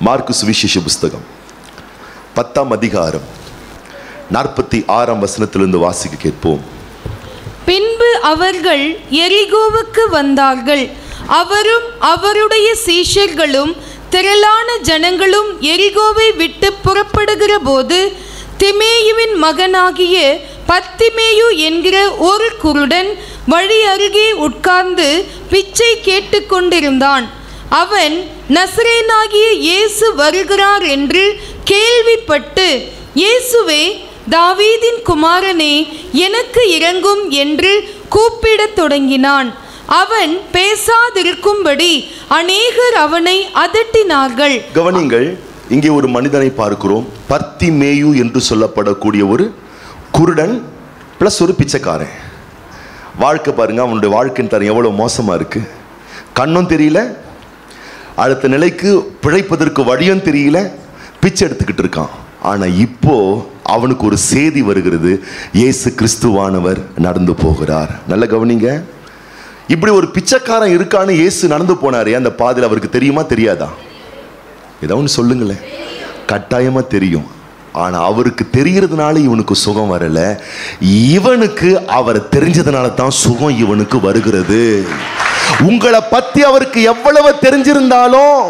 Mark சுவிசேஷ புஸ்தகம் பத்தாம் அதிகாரம் நாற்பத்தி ஆறாம் வசனத்திலிருந்து வாசிக்க கேட்போம் பின்பு அவர்கள் எரிகோவுக்கு வந்தார்கள் அவரும் அவருடைய சீஷர்களும் திரளான ஜனங்களும் எரிகோவை விட்டு புறப்படுகிற போது திமேயுவின் மகனாகிய பத்திமேயு என்கிற ஒரு குருடன் வழி அருகே உட்கார்ந்து பிச்சை கேட்டுக்கொண்டிருந்தான் அவன் நசரேனாகிய இயேசு வருகிறார் என்று கேள்விப்பட்டு இயேசுவே தாவீதின் குமாரனே எனக்கு இறங்கும் என்று கூப்பிடத் தொடங்கினான் அவன் பேசாதிருக்கும்படி அநேகர் அவனை அதட்டினார்கள் கவனிங்கள் இங்கே ஒரு மனிதனை பார்க்கிறோம் பர்த்தி மேயு என்று சொல்லப்படக்கூடிய ஒரு குருடன் ப்ளஸ் ஒரு பிச்சைக்காரன் வாழ்க்கை பாருங்க அவனுடைய வாழ்க்கையின் தரம் எவ்வளோ மோசமாக இருக்கு கண்ணும் தெரியல அடுத்த நிலைக்கு பிழைப்பதற்கு வழியும் தெரியல பிச்சை எடுத்துக்கிட்டு இருக்கான் ஆனால் இப்போ அவனுக்கு ஒரு செய்தி வருகிறது இயேசு கிறிஸ்துவானவர் நடந்து போகிறார் நல்ல கவனிங்க இப்படி ஒரு பிச்சைக்காரன் இருக்கான்னு இயேசு நடந்து போனாரே அந்த பாதையில் அவருக்கு தெரியுமா தெரியாதா ஏதோ ஒன்று சொல்லுங்களேன் கட்டாயமா தெரியும் ஆனா அவருக்கு தெரியறதுனால இவனுக்கு சுகம் வரல இவனுக்கு அவரை தெரிஞ்சதுனால தான் சுகம் இவனுக்கு வருகிறது உங்களை பத்தி அவருக்கு எவ்வளவு தெரிஞ்சிருந்தாலும்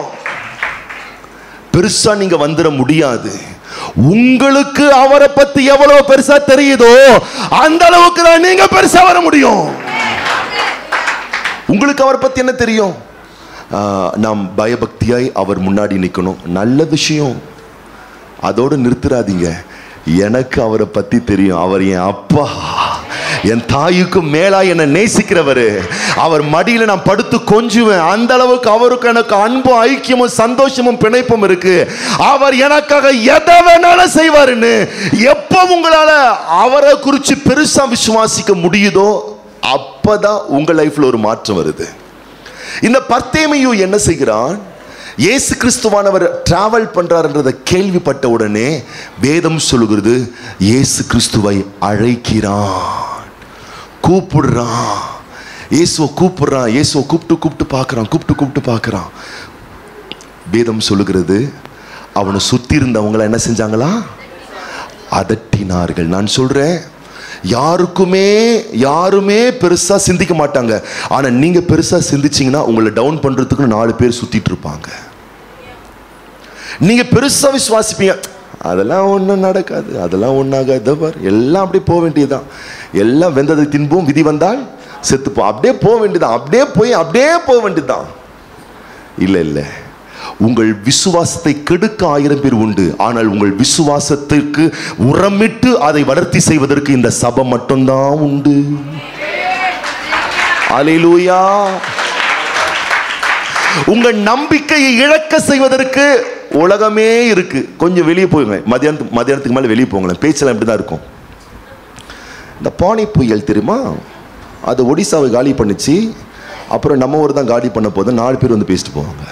பெருசா நீங்க வந்துட முடியாது உங்களுக்கு அவரை பத்தி எவ்வளவு பெருசா தெரியுதோ அந்த அளவுக்கு தான் நீங்க பெருசா வர முடியும் உங்களுக்கு அவரை பத்தி என்ன தெரியும் ஆஹ், நாம் பயபக்தியாய் அவர் முன்னாடி நிற்கணும் நல்ல விஷயம் அதோடு நிறுத்துறாதீங்க எனக்கு அவரை பத்தி தெரியும் அவர் என் அப்பா என் தாய்க்கு மேலா என்னை நேசிக்கிறவர் அவர் மடியில நான் படுத்து கொஞ்சுவேன் அந்த அளவுக்கு அவருக்கு எனக்கு அன்பும் ஐக்கியமும் சந்தோஷமும் பிணைப்பும் இருக்கு அவர் எனக்காக எதை வேணாலும் செய்வாருன்னு எப்போ உங்களால அவரை குறித்து பெருசா விசுவாசிக்க முடியுதோ அப்பதான் உங்க லைஃப்ல ஒரு மாற்றம் வருது இந்த பர்த்தேமையு என்ன செய்கிறான் இயேசு கிறிஸ்துவானவர் டிராவல் பண்றாருன்றதை கேள்விப்பட்ட உடனே வேதம் சொல்லுகிறது இயேசு கிறிஸ்துவை அழைக்கிறான் கூப்பிடுறான் இயேசுவை கூப்பிடுறான் இயேசுவை கூப்பிட்டு கூப்பிட்டு பார்க்கறான் கூப்பிட்டு கூப்பிட்டு பார்க்கறான் வேதம் சொல்லுகிறது அவனை சுத்தி இருந்தவங்கள என்ன செஞ்சாங்களா அதட்டினார்கள் நான் சொல்றேன் யாருக்குமே யாருமே பெருசா சிந்திக்க மாட்டாங்க ஆனா நீங்க பெருசா சிந்திச்சீங்கன்னா உங்களை டவுன் பண்றதுக்கு நாலு பேர் சுத்திட்டு இருப்பாங்க நீங்க பெருசா விசுவாசிப்பீங்க அதெல்லாம் ஒன்றும் நடக்காது அதெல்லாம் ஒன்றாகாது இதோ பார் எல்லாம் அப்படியே போக வேண்டியதுதான் எல்லாம் வெந்ததை தின்போம் விதி வந்தால் செத்துப்போம் அப்படியே போக வேண்டியதுதான் அப்படியே போய் அப்படியே போக வேண்டியதுதான் இல்லை இல்லை உங்கள் விசுவாசத்தை கெடுக்க ஆயிரம் பேர் உண்டு ஆனால் உங்கள் விசுவாசத்திற்கு உரமிட்டு அதை வளர்த்தி செய்வதற்கு இந்த சபை மட்டும்தான் உண்டு அலையிலூயா உங்க நம்பிக்கையை இழக்க செய்வதற்கு உலகமே இருக்கு கொஞ்சம் வெளியே போயுங்க மதியானத்துக்கு மதியானத்துக்கு மேலே வெளியே போங்களேன் பேச்செல்லாம் இப்படி தான் இருக்கும் இந்த பானி புயல் தெரியுமா அது ஒடிசாவை காலி பண்ணுச்சு அப்புறம் நம்ம ஊர் தான் காலி பண்ண போது நாலு பேர் வந்து பேசிட்டு போவாங்க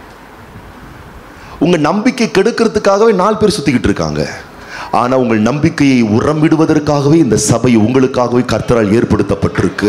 உங்க நம்பிக்கை கெடுக்கிறதுக்காகவே நாலு பேர் சுத்திக்கிட்டு இருக்காங்க ஆனா உங்கள் நம்பிக்கையை உரமிடுவதற்காகவே இந்த சபை உங்களுக்காகவே கர்த்தரால் ஏற்படுத்தப்பட்டிருக்கு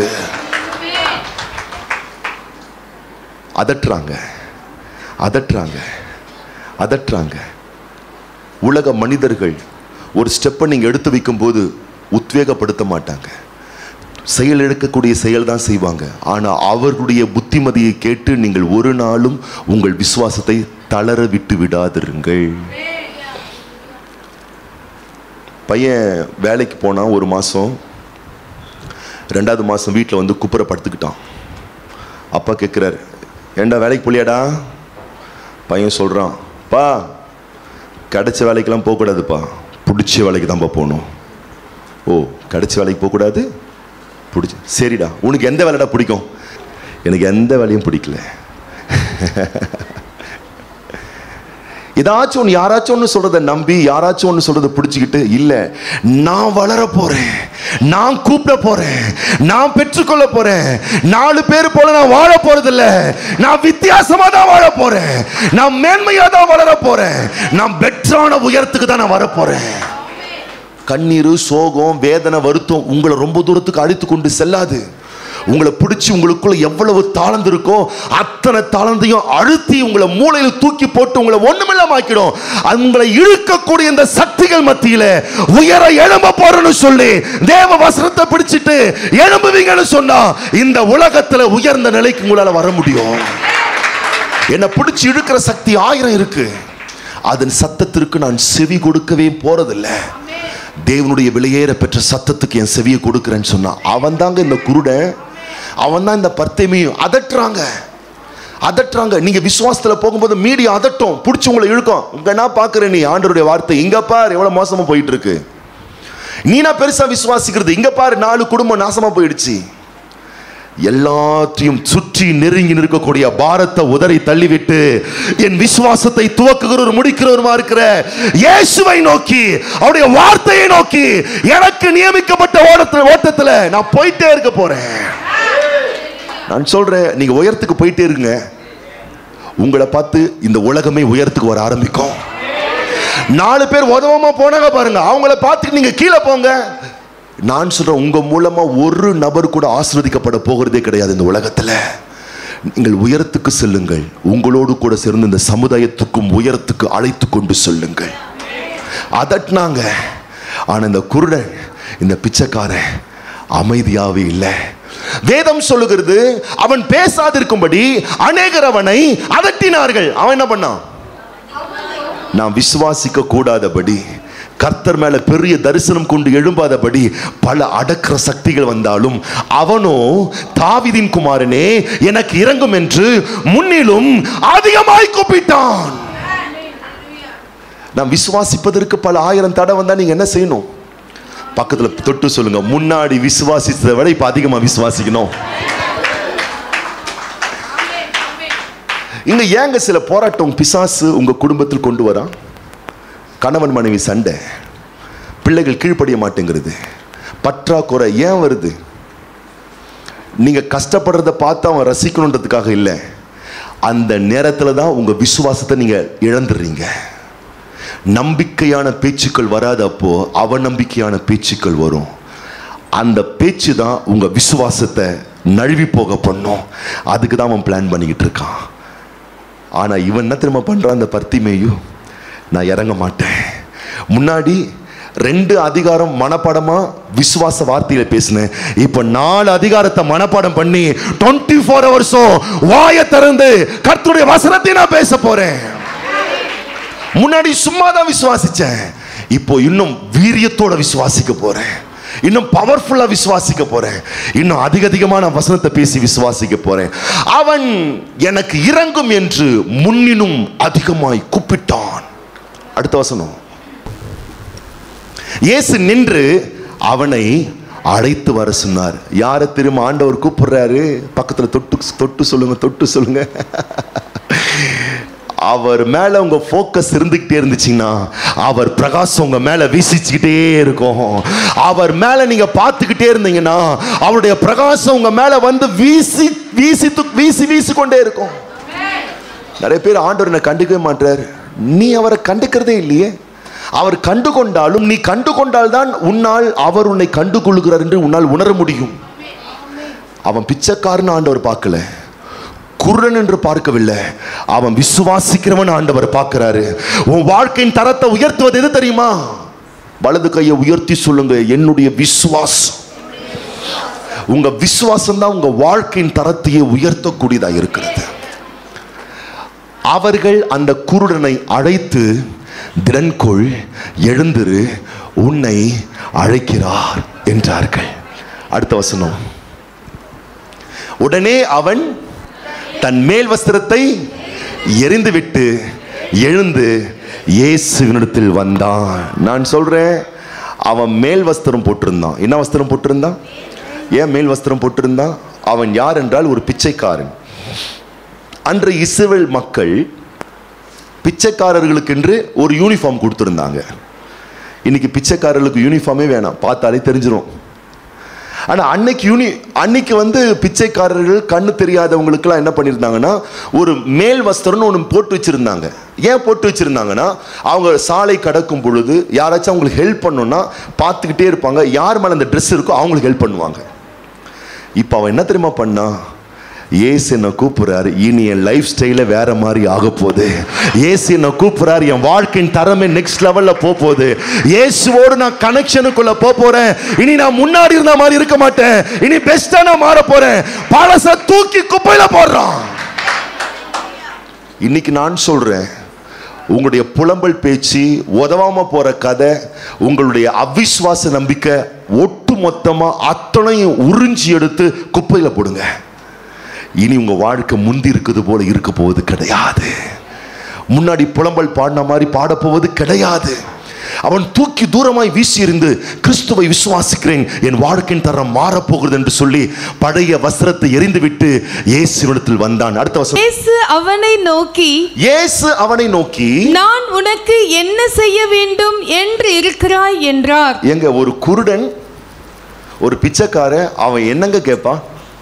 அதட்டுறாங்க அதட்டுறாங்க அதட்டுறாங்க உலக மனிதர்கள் ஒரு ஸ்டெப்பை நீங்கள் எடுத்து வைக்கும்போது உத்வேகப்படுத்த மாட்டாங்க செயல் எடுக்கக்கூடிய செயல் தான் செய்வாங்க ஆனால் அவர்களுடைய புத்திமதியை கேட்டு நீங்கள் ஒரு நாளும் உங்கள் விசுவாசத்தை தளர விட்டு விடாதிருங்கள் பையன் வேலைக்கு போனான் ஒரு மாதம் ரெண்டாவது மாதம் வீட்டில் வந்து குப்புற படுத்துக்கிட்டான் அப்பா கேட்குறாரு ஏண்டா வேலைக்கு போலியாடா பையன் சொல்கிறான் பா கிடைச்ச வேலைக்கெல்லாம் போகக்கூடாதுப்பா பிடிச்ச வேலைக்கு தான்ப்பா போகணும் ஓ கிடைச்ச வேலைக்கு போகக்கூடாது பிடிச்சி சரிடா உனக்கு எந்த வேலைடா பிடிக்கும் எனக்கு எந்த வேலையும் பிடிக்கல ஏதாச்சும் ஒன்று யாராச்சும் ஒன்று சொல்றதை நம்பி யாராச்சும் ஒன்று சொல்றதை பிடிச்சிக்கிட்டு இல்லை நான் வளர போறேன் நான் கூப்பிட போறேன் நான் பெற்றுக்கொள்ள போறேன் நாலு பேர் போல நான் வாழ போறதில்ல நான் வித்தியாசமா தான் வாழ போறேன் நான் மேன்மையா தான் வளர போறேன் நான் பெற்றான உயரத்துக்கு தான் நான் வர போறேன் கண்ணீர் சோகம் வேதனை வருத்தம் உங்களை ரொம்ப தூரத்துக்கு அழைத்து கொண்டு செல்லாது உங்களை பிடிச்சி உங்களுக்குள்ள எவ்வளவு தாழ்ந்து இருக்கோ அத்தனை தாளந்தையும் அழுத்தி உங்களை மூளையில் தூக்கி போட்டு உங்களை ஒண்ணுமில்லாம ஆக்கிடும் அது உங்களை இழுக்கக்கூடிய இந்த சக்திகள் மத்தியில உயர எழும்ப போறேன்னு சொல்லி தேவ வசனத்தை பிடிச்சிட்டு எழும்புவீங்கன்னு சொன்னா இந்த உலகத்துல உயர்ந்த நிலைக்கு உங்களால வர முடியும் என்னை பிடிச்சி இழுக்கிற சக்தி ஆயிரம் இருக்கு அதன் சத்தத்திற்கு நான் செவி கொடுக்கவே போறதில்லை தேவனுடைய வெளியேற பெற்ற சத்தத்துக்கு என் செவியை கொடுக்கிறேன்னு சொன்னான் அவன் தாங்க இந்த குருடன் அவன் தான் இந்த பர்த்தேமையும் அதட்டுறாங்க அதட்டுறாங்க நீங்க விசுவாசத்துல போகும்போது மீடியா அதட்டும் பிடிச்சி உங்களை இழுக்கும் இங்க என்ன பாக்குற நீ ஆண்டருடைய வார்த்தை இங்க பாரு எவ்வளவு மோசமா போயிட்டு இருக்கு நீ நான் பெருசா விசுவாசிக்கிறது இங்க பாரு நாலு குடும்பம் நாசமா போயிடுச்சு எல்லாத்தையும் சுற்றி நெருங்கி நிற்கக்கூடிய பாரத்தை உதறி தள்ளிவிட்டு என் விசுவாசத்தை துவக்குகிறவர் முடிக்கிறவருமா இருக்கிற இயேசுவை நோக்கி அவருடைய வார்த்தையை நோக்கி எனக்கு நியமிக்கப்பட்ட ஓட்டத்துல ஓட்டத்துல நான் போயிட்டே இருக்க போறேன் நான் சொல்றேன் நீங்க உயரத்துக்கு போயிட்டே இருங்க உங்களை பார்த்து இந்த உலகமே உயரத்துக்கு வர ஆரம்பிக்கும் நாலு பேர் உதவமா போனாங்க பாருங்க அவங்கள பார்த்துட்டு நீங்க கீழே போங்க நான் சொல்றேன் உங்க மூலமா ஒரு நபர் கூட ஆசீர்வதிக்கப்பட போகிறதே கிடையாது இந்த உலகத்துல நீங்கள் உயரத்துக்கு செல்லுங்கள் உங்களோடு கூட சேர்ந்து இந்த சமுதாயத்துக்கும் உயரத்துக்கு அழைத்து கொண்டு செல்லுங்கள் அதட்டினாங்க ஆனா இந்த குருடன் இந்த பிச்சைக்காரன் அமைதியாவே இல்லை வேதம் சொல்லுகிறது அவன் பேசாதிருக்கும்படி அநேகர் அவனை அதட்டினார்கள் அவன் என்ன பண்ணான் நாம் விசுவாசிக்க கூடாதபடி கர்த்தர் மேல பெரிய தரிசனம் கொண்டு எழும்பாதபடி பல அடக்கிற சக்திகள் வந்தாலும் அவனோ தாவிதின் குமாரனே எனக்கு இறங்கும் என்று முன்னிலும் அதிகமாய் கூப்பிட்டான் நாம் விசுவாசிப்பதற்கு பல ஆயிரம் தடை வந்தா நீங்க என்ன செய்யணும் பக்கத்துல தொட்டு சொல்லுங்க முன்னாடி விசுவாசித்ததை விட இப்ப அதிகமா விசுவாசிக்கணும் இங்க ஏங்க சில போராட்டம் பிசாசு உங்க குடும்பத்தில் கொண்டு வரான் கணவன் மனைவி சண்டை பிள்ளைகள் கீழ்ப்படிய மாட்டேங்கிறது பற்றாக்குறை ஏன் வருது நீங்க கஷ்டப்படுறத பார்த்து அவன் ரசிக்கணுன்றதுக்காக இல்லை அந்த நேரத்தில் தான் உங்க விசுவாசத்தை நீங்க இழந்துடுறீங்க நம்பிக்கையான பேச்சுக்கள் வராத அப்போ அவநம்பிக்கையான பேச்சுக்கள் வரும் அந்த பேச்சு தான் உங்க விசுவாசத்தை நழுவி போக பண்ணும் அதுக்கு தான் அவன் பிளான் பண்ணிக்கிட்டு இருக்கான் ஆனா இவன் என்ன திரும்ப பண்றான் அந்த பர்த்திமேயு நான் இறங்க மாட்டேன் முன்னாடி ரெண்டு அதிகாரம் மனப்பாடமா விசுவாச வார்த்தையில பேசினேன் இப்ப நாலு அதிகாரத்தை மனப்பாடம் பண்ணி டுவெண்ட்டி ஃபோர் ஹவர்ஸும் வாயை திறந்து கர்த்தருடைய வசனத்தை நான் பேச போறேன் முன்னாடி சும்மா தான் விசுவாசிச்சேன் இப்போ இன்னும் வீரியத்தோட விசுவாசிக்க போறேன் இன்னும் பவர்ஃபுல்லா விசுவாசிக்க போறேன் இன்னும் அதிக அதிகமான வசனத்தை பேசி விசுவாசிக்க போறேன் அவன் எனக்கு இறங்கும் என்று முன்னினும் அதிகமாய் கூப்பிட்டான் அடுத்த வசனம் இயேசு நின்று அவனை அழைத்து வர சொன்னார் யாரை திரும்ப ஆண்டவர் கூப்பிடுறாரு பக்கத்துல தொட்டு தொட்டு சொல்லுங்க தொட்டு சொல்லுங்க அவர் மேல உங்க ஃபோக்கஸ் இருந்துகிட்டே இருந்துச்சுன்னா அவர் பிரகாசம் உங்க மேல வீசிச்சுக்கிட்டே இருக்கும் அவர் மேல நீங்க பார்த்துக்கிட்டே இருந்தீங்கன்னா அவருடைய பிரகாசம் உங்க மேல வந்து வீசி வீசி து- வீசி வீசி கொண்டே இருக்கும் நிறைய பேர் ஆண்டவர் என்னை கண்டுக்கவே மாட்டார் நீ அவரை கண்டுக்கிறதே இல்லையே அவர் கண்டு கொண்டாலும் நீ கண்டு கொண்டால்தான் உன்னால் அவர் உன்னை கண்டு கொள்ளுகிறார் என்று உன்னால் உணர முடியும் அவன் பிச்சைக்காரன் ஆண்டவர் பார்க்கல குருடன் என்று பார்க்கவில்லை அவன் விசுவாசிக்கிறவன் ஆண்டவர் பார்க்கிறாரு உன் வாழ்க்கையின் தரத்தை உயர்த்துவது எது தெரியுமா வலது கையை உயர்த்தி சொல்லுங்க என்னுடைய விசுவாசம் உங்க விசுவாசம் தான் உங்க வாழ்க்கையின் தரத்தையே உயர்த்தக்கூடியதா இருக்கிறது அவர்கள் அந்த குருடனை அழைத்து திறன்கொள் எழுந்திரு உன்னை அழைக்கிறார் என்றார்கள் அடுத்த வசனம் உடனே அவன் தன் மேல் வஸ்திரத்தை எரிந்துவிட்டு எழுந்து இயேசுவினிடத்தில் வந்தான் நான் சொல்றேன் அவன் மேல் வஸ்திரம் போட்டிருந்தான் என்ன வஸ்திரம் போட்டிருந்தான் ஏன் மேல் வஸ்திரம் போட்டிருந்தான் அவன் யார் என்றால் ஒரு பிச்சைக்காரன் அன்று இஸ்ரவேல் மக்கள் பிச்சைக்காரர்களுக்கென்று ஒரு யூனிஃபார்ம் கொடுத்துருந்தாங்க இன்னைக்கு பிச்சைக்காரர்களுக்கு யூனிஃபார்மே வேணாம் பார்த்தாலே தெரிஞ்சிடும் ஆனா அன்னைக்கு யூனி அன்னைக்கு வந்து பிச்சைக்காரர்கள் கண்ணு தெரியாதவங்களுக்குலாம் என்ன பண்ணியிருந்தாங்கன்னா ஒரு மேல் வஸ்திரம்னு ஒன்று போட்டு வச்சிருந்தாங்க ஏன் போட்டு வச்சிருந்தாங்கன்னா அவங்க சாலை கடக்கும் பொழுது யாராச்சும் அவங்களுக்கு ஹெல்ப் பண்ணணும்னா பார்த்துக்கிட்டே இருப்பாங்க யார் மேலே அந்த ட்ரெஸ் இருக்கோ அவங்களுக்கு ஹெல்ப் பண்ணுவாங்க இப்போ அவன் என்ன தெரியுமா பண்ணா ஏசு என்ன கூப்பிடுறாரு இனி என் லைஃப் ஸ்டைல வேற மாதிரி ஆக போகுது ஏசு என்ன கூப்பிடுறாரு என் வாழ்க்கையின் தரமே நெக்ஸ்ட் லெவல்ல போக போகுது இயேசுவோடு நான் கனெக்ஷனுக்குள்ள போக போறேன் இனி நான் முன்னாடி இருந்த மாதிரி இருக்க மாட்டேன் இனி பெஸ்டா நான் மாற போறேன் பழச தூக்கி குப்பையில போடுறான் இன்னைக்கு நான் சொல்றேன் உங்களுடைய புலம்பல் பேச்சு உதவாம போற கதை உங்களுடைய அவிஸ்வாச நம்பிக்கை ஒட்டு மொத்தமா அத்தனையும் உறிஞ்சி எடுத்து குப்பையில போடுங்க இனி உங்க வாழ்க்கை முந்தி இருக்குது போல இருக்க போவது கிடையாது முன்னாடி புலம்பல் பாடின மாதிரி பாடப் போவது கிடையாது அவன் தூக்கி தூரமாய் வீசி இருந்து கிறிஸ்துவை விசுவாசிக்கிறேன் என் வாழ்க்கையின் தரம் மாறப்போகிறது என்று சொல்லி பழைய வஸ்திரத்தை எரிந்துவிட்டு இயேசுவிடத்தில் வந்தான் அடுத்த வசனம் இயேசு அவனை நோக்கி இயேசு அவனை நோக்கி நான் உனக்கு என்ன செய்ய வேண்டும் என்று இருக்கிறாய் என்றார் எங்க ஒரு குருடன் ஒரு பிச்சைக்காரன் அவன் என்னங்க கேட்பான்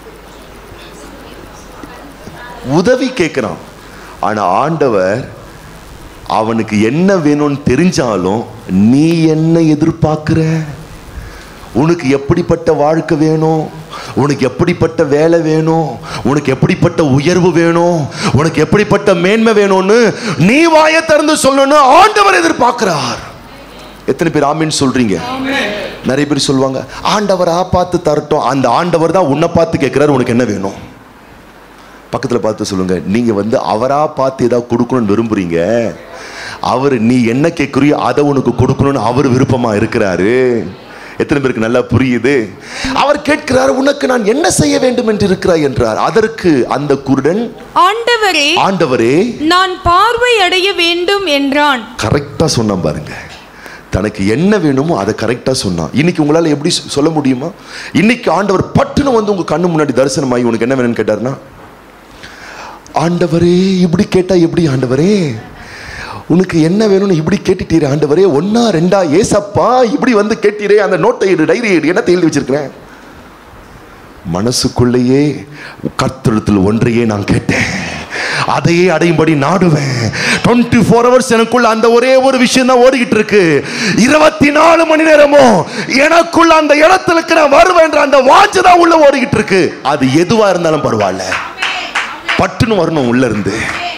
உதவி கேட்கிறான் ஆனா ஆண்டவர் அவனுக்கு என்ன வேணும்னு தெரிஞ்சாலும் நீ என்ன எதிர்பார்க்கிற உனக்கு எப்படிப்பட்ட வாழ்க்கை வேணும் உனக்கு எப்படிப்பட்ட வேலை வேணும் உனக்கு எப்படிப்பட்ட உயர்வு வேணும் உனக்கு எப்படிப்பட்ட மேன்மை வேணும்னு நீ வாயை திறந்து சொல்லணும் ஆண்டவர் எதிர்பார்க்கிறார் எத்தனை பேர் ஆமீன் சொல்றீங்க நிறைய பேர் சொல்லுவாங்க ஆண்டவரா பார்த்து தரட்டும் அந்த ஆண்டவர் தான் உன்னை பார்த்து கேட்கிறாரு உனக்கு என்ன வேணும் பக்கத்தில் பார்த்து சொல்லுங்க நீங்க வந்து அவரா பார்த்து ஏதாவது கொடுக்கணும்னு விரும்புறீங்க அவர் நீ என்ன கேட்குறியோ அதை உனக்கு கொடுக்கணும்னு அவர் விருப்பமா இருக்கிறாரு எத்தனை பேருக்கு நல்லா புரியுது அவர் கேட்கிறார் உனக்கு நான் என்ன செய்ய வேண்டும் என்று இருக்கிறாய் என்றார் அதற்கு அந்த குருடன் ஆண்டவரே ஆண்டவரே நான் பார்வை அடைய வேண்டும் என்றான் கரெக்டாக சொன்னான் பாருங்க தனக்கு என்ன வேணுமோ அதை கரெக்டாக சொன்னான் இன்னைக்கு உங்களால் எப்படி சொ- சொல்ல முடியுமா இன்னைக்கு ஆண்டவர் பட்டுன்னு வந்து உங்க கண்ணு முன்னாடி தரிசனமாகி உனக்கு என்ன வேணும்னு கேட்டார்னா ஆண்டவரே இப்படி கேட்டா எப்படி ஆண்டவரே உனக்கு என்ன வேணும்னு இப்படி கேட்டுட்டீரே ஆண்டவரே ஒன்னா ரெண்டா ஏசப்பா இப்படி வந்து கேட்டீரே அந்த நோட்டை எடு டைரி எடு என்ன எழுதி வச்சிருக்கிறேன் மனசுக்குள்ளேயே கர்த்தரிடத்தில் ஒன்றையே நான் கேட்டேன் அதையே அடையும்படி நாடுவேன் டுவெண்ட்டி ஃபோர் ஹவர்ஸ் எனக்குள்ள அந்த ஒரே ஒரு விஷயம் தான் ஓடிக்கிட்டு இருக்கு இருபத்தி நாலு மணி நேரமும் எனக்குள்ள அந்த இடத்துல நான் வருவேன்ற அந்த வாஞ்சை தான் உள்ள ஓடிக்கிட்டு இருக்கு அது எதுவா இருந்தாலும் பரவாயில்ல பட்டுன்னு வரணும் உள்ள இருந்து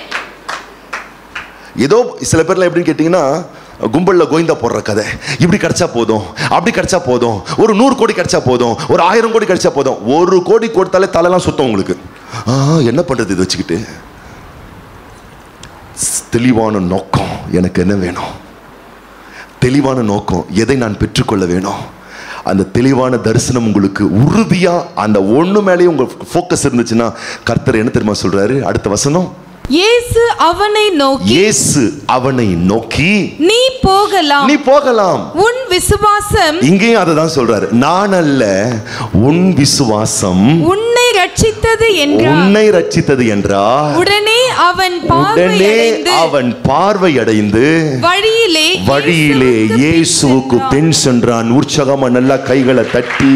ஏதோ சில பேர்லாம் எப்படின்னு கேட்டிங்கன்னா கும்பலில் கோவிந்தா போடுற கதை இப்படி கிடைச்சா போதும் அப்படி கிடைச்சா போதும் ஒரு நூறு கோடி கிடைச்சா போதும் ஒரு ஆயிரம் கோடி கிடைச்சா போதும் ஒரு கோடி கொடுத்தாலே தலைலாம் சுத்தம் உங்களுக்கு ஆ என்ன பண்ணுறது இது வச்சுக்கிட்டு தெளிவான நோக்கம் எனக்கு என்ன வேணும் தெளிவான நோக்கம் எதை நான் பெற்றுக்கொள்ள வேணும் அந்த தெளிவான தரிசனம் உங்களுக்கு உறுதியா அந்த ஒண்ணு மேலேயே உங்களுக்கு ஃபோக்கஸ் இருந்துச்சுன்னா கர்த்தர் என்ன தெரியுமா சொல்றாரு அடுத்த வசனம் இயேசு அவனை நோக்கி இயேசு அவனை நோக்கி நீ போகலாம் நீ போகலாம் உன் விசுவாசம் இங்கேயும் அதை தான் சொல்றாரு நான் அல்ல உன் விசுவாசம் உன்னை ரட்சித்தது என்றார் உன்னை ரட்சித்தது என்றார் உடனே அவன் உடனே பார்வையடைந்து அவன் பார்வையடைந்து வழியிலே வழியிலே இயேசுவுக்கு சென்றான். பின் சென்றான் உற்சாகமா நல்லா கைகளை தட்டி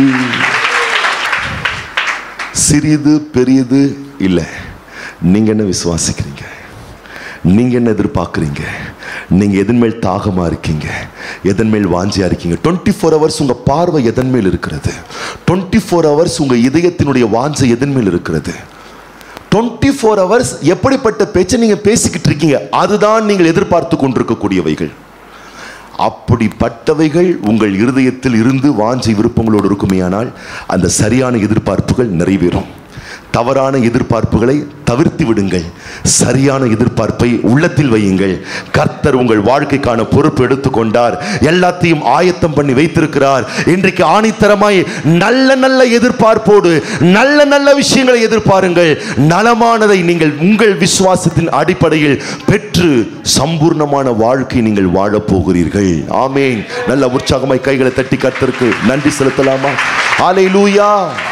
சிறிது பெரியது இல்லை நீங்க என்ன விசுவாசிக்கிறீங்க நீங்க என்ன எதிர்பார்க்குறீங்க நீங்க எதன் மேல் தாகமா இருக்கீங்க எதன் மேல் வாஞ்சியா இருக்கீங்க டுவெண்ட்டி ஃபோர் ஹவர்ஸ் உங்க பார்வை எதன் மேல் இருக்கிறது டுவெண்ட்டி ஃபோர் ஹவர்ஸ் உங்க இதயத்தினுடைய வாஞ்சை எதன் மேல் இருக்கிறது டுவெண்ட்டி ஃபோர் ஹவர்ஸ் எப்படிப்பட்ட பேச்சை நீங்க பேசிக்கிட்டு இருக்கீங்க அதுதான் நீங்கள் எதிர்பார்த்து கொண்டிருக்கக்கூடியவைகள் அப்படிப்பட்டவைகள் உங்கள் இருதயத்தில் இருந்து வாஞ்சை விருப்பங்களோடு இருக்குமேயானால் அந்த சரியான எதிர்பார்ப்புகள் நிறைவேறும் தவறான எதிர்பார்ப்புகளை தவிர்த்து விடுங்கள் சரியான எதிர்பார்ப்பை உள்ளத்தில் வையுங்கள் கர்த்தர் உங்கள் வாழ்க்கைக்கான பொறுப்பு எடுத்துக்கொண்டார் எல்லாத்தையும் ஆயத்தம் பண்ணி வைத்திருக்கிறார் இன்றைக்கு ஆணித்தரமாய் நல்ல நல்ல எதிர்பார்ப்போடு நல்ல நல்ல விஷயங்களை எதிர்பாருங்கள் நலமானதை நீங்கள் உங்கள் விசுவாசத்தின் அடிப்படையில் பெற்று சம்பூர்ணமான வாழ்க்கை நீங்கள் வாழப் போகிறீர்கள் ஆமேன் நல்ல உற்சாகமாய் கைகளை தட்டி கர்த்தருக்கு நன்றி செலுத்தலாமா ஆலை லூயா